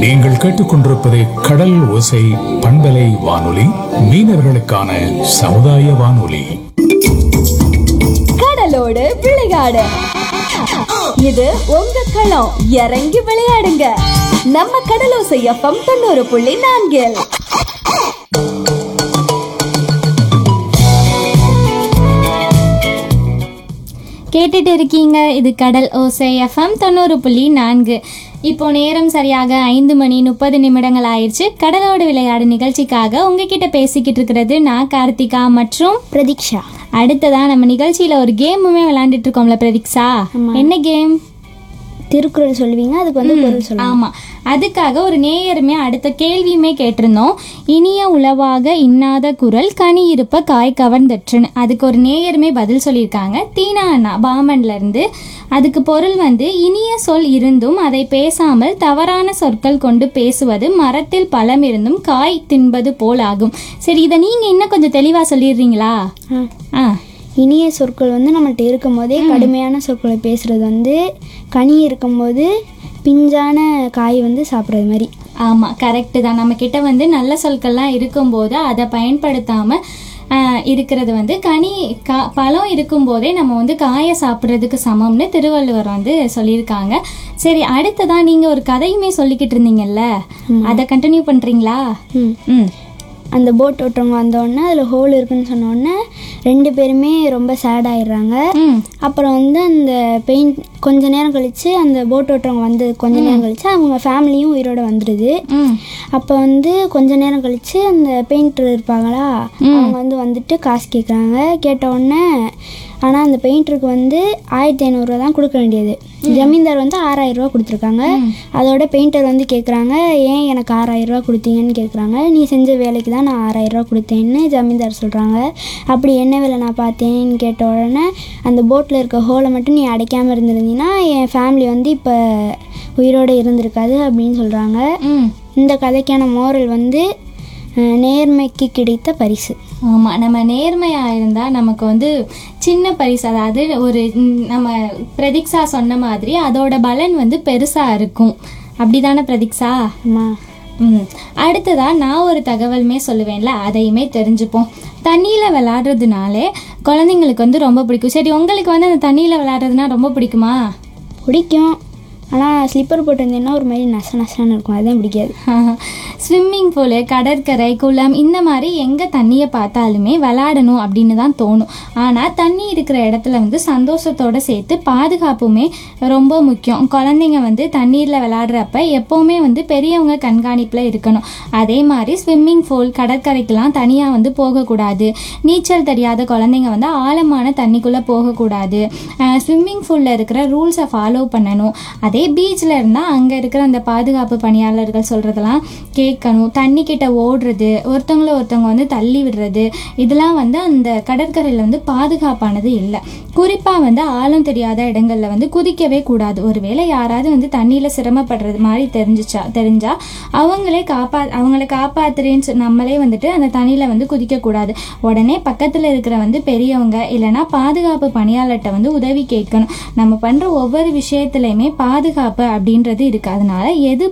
நீங்கள் கேட்டுக்கொண்டிருப்பது கடல் ஓசை பண்பலை வானொலி மீனவர்களுக்கான சமுதாய வானொலி கடலோடு விளையாடு இது உங்க களம் இறங்கி விளையாடுங்க நம்ம கடலோசை எஃப்எம் தொண்ணூறு புள்ளி நான்கில் கேட்டுட்டு இருக்கீங்க இது கடல் ஓசை எஃப்எம் தொண்ணூறு புள்ளி நான்கு இப்போ நேரம் சரியாக ஐந்து மணி முப்பது நிமிடங்கள் ஆயிடுச்சு கடலோடு விளையாடு நிகழ்ச்சிக்காக உங்ககிட்ட பேசிக்கிட்டு இருக்கிறது நான் கார்த்திகா மற்றும் பிரதீக்ஷா அடுத்ததா நம்ம நிகழ்ச்சியில ஒரு கேமுமே விளையாண்டுட்டு இருக்கோம்ல பிரதீக்ஷா என்ன கேம் திருக்குறள் சொல்லுவீங்க அதுக்கு வந்து பொருள் சொல்லுவாங்க ஆமா அதுக்காக ஒரு நேயருமே அடுத்த கேள்வியுமே கேட்டிருந்தோம் இனிய உளவாக இன்னாத குரல் கனி இருப்ப காய் கவர்ந்தற்றுன்னு அதுக்கு ஒரு நேயருமே பதில் சொல்லியிருக்காங்க தீனா அண்ணா பாமன்ல இருந்து அதுக்கு பொருள் வந்து இனிய சொல் இருந்தும் அதை பேசாமல் தவறான சொற்கள் கொண்டு பேசுவது மரத்தில் பழம் இருந்தும் காய் தின்பது போல் ஆகும் சரி இதை நீங்க இன்னும் கொஞ்சம் தெளிவா சொல்லிடுறீங்களா ஆ இனிய சொற்கள் வந்து நம்மள்ட்ட இருக்கும்போதே கடுமையான சொற்களை பேசுறது வந்து கனி இருக்கும்போது பிஞ்சான காய் வந்து சாப்பிட்றது மாதிரி ஆமாம் கரெக்டு தான் நம்ம கிட்ட வந்து நல்ல சொற்கள்லாம் இருக்கும்போது அதை பயன்படுத்தாம ஆஹ், இருக்கிறது வந்து கனி கா பழம் இருக்கும்போதே நம்ம வந்து காயை சாப்பிட்றதுக்கு சமம்னு திருவள்ளுவர் வந்து சொல்லியிருக்காங்க சரி அடுத்ததா நீங்கள் ஒரு கதையுமே சொல்லிக்கிட்டு இருந்தீங்கல்ல அதை கண்டினியூ பண்ணுறீங்களா ம் ம் அந்த போட் ஓட்டுறவங்க வந்தோடனே அதில் ஹோல் இருக்குன்னு சொன்னோடனே ரெண்டு பேருமே ரொம்ப சேட் ஆயிடுறாங்க ம் அப்புறம் வந்து அந்த பெயிண்ட் கொஞ்ச நேரம் கழித்து அந்த போட் ஓட்டுறவங்க வந்து கொஞ்ச நேரம் கழித்து அவங்க ஃபேமிலியும் உயிரோட வந்துடுது ம் அப்போ வந்து கொஞ்ச நேரம் கழித்து அந்த பெயிண்டர் இருப்பாங்களா அவங்க வந்து வந்துட்டு காசு கேட்குறாங்க கேட்ட உடனே ஆனால் அந்த பெயிண்டருக்கு வந்து ஆயிரத்தி ஐநூறுரூவா தான் கொடுக்க வேண்டியது ஜமீன்தார் வந்து ஆறாயிரம் ரூபா கொடுத்துருக்காங்க அதோட பெயிண்டர் வந்து கேட்குறாங்க ஏன் எனக்கு ஆறாயிரம் ரூபா கொடுத்தீங்கன்னு கேட்குறாங்க நீ செஞ்ச வேலைக்கு தான் நான் ஆறாயிரம் ரூபா கொடுத்தேன்னு ஜமீன்தார் சொல்கிறாங்க அப்படி என்ன வேலை நான் பார்த்தேன்னு கேட்ட உடனே அந்த போட்டில் இருக்க ஹோலை மட்டும் நீ அடைக்காமல் இருந்திருந்தீங்கன்னா என் ஃபேமிலி வந்து இப்போ உயிரோடு இருந்திருக்காது அப்படின்னு சொல்கிறாங்க ம் இந்த கதைக்கான மோரல் வந்து அஹ், நேர்மைக்கு கிடைத்த பரிசு ஆமாம் நம்ம நேர்மையாக இருந்தால் நமக்கு வந்து சின்ன பரிசு அதாவது ஒரு ம், நம்ம பிரதீக்ஷா சொன்ன மாதிரி அதோட பலன் வந்து பெருசாக இருக்கும் அப்படிதானே பிரதீக்ஷா ஆமாம் ம் அடுத்ததா நான் ஒரு தகவலுமே சொல்லுவேன்ல அதையுமே தெரிஞ்சுப்போம் தண்ணியில் விளையாடுறதுனாலே குழந்தைங்களுக்கு வந்து ரொம்ப பிடிக்கும் சரி உங்களுக்கு வந்து அந்த தண்ணியில் விளையாடுறதுனா ரொம்ப பிடிக்குமா பிடிக்கும் ஆனால் ஸ்லிப்பர் போட்டிருந்தேன்னா ஒரு மாதிரி நச நசன்னு இருக்கும் அதுதான் பிடிக்காது ஸ்விம்மிங் பூலு கடற்கரை குளம் இந்த மாதிரி எங்கே தண்ணியை பார்த்தாலுமே விளையாடணும் அப்படின்னு தான் தோணும் ஆனால் தண்ணி இருக்கிற இடத்துல வந்து சந்தோஷத்தோட சேர்த்து பாதுகாப்புமே ரொம்ப முக்கியம் குழந்தைங்க வந்து தண்ணீரில் விளையாடுறப்ப எப்போவுமே வந்து பெரியவங்க கண்காணிப்பில் இருக்கணும் அதே மாதிரி ஸ்விம்மிங் பூல் கடற்கரைக்கெலாம் தனியாக வந்து போகக்கூடாது நீச்சல் தெரியாத குழந்தைங்க வந்து ஆழமான தண்ணிக்குள்ளே போகக்கூடாது ஸ்விம்மிங் பூலில் இருக்கிற ரூல்ஸை ஃபாலோ பண்ணணும் அதே பீச்சில் இருந்தால் அங்கே இருக்கிற அந்த பாதுகாப்பு பணியாளர்கள் சொல்கிறதெல்லாம் கேட்கணும் தண்ணி கிட்ட ஓடுறது ஒருத்தவங்கள ஒருத்தவங்க வந்து தள்ளி விடுறது இதெல்லாம் வந்து அந்த கடற்கரையில் வந்து பாதுகாப்பானது இல்லை குறிப்பாக வந்து ஆழம் தெரியாத இடங்கள்ல வந்து குதிக்கவே கூடாது ஒருவேளை யாராவது வந்து தண்ணியில் சிரமப்படுறது மாதிரி தெரிஞ்சிச்சா தெரிஞ்சா அவங்களே காப்பா அவங்கள காப்பாத்துறேன்னு சொ- நம்மளே வந்துட்டு அந்த தண்ணியில் வந்து குதிக்கக்கூடாது உடனே பக்கத்தில் இருக்கிற வந்து பெரியவங்க இல்லைன்னா பாதுகாப்பு பணியாளர்கிட்ட வந்து உதவி கேட்கணும் நம்ம பண்ணுற ஒவ்வொரு விஷயத்துலையுமே பாதுகாப்பு அப்படின்றது இருக்குது அதனால எது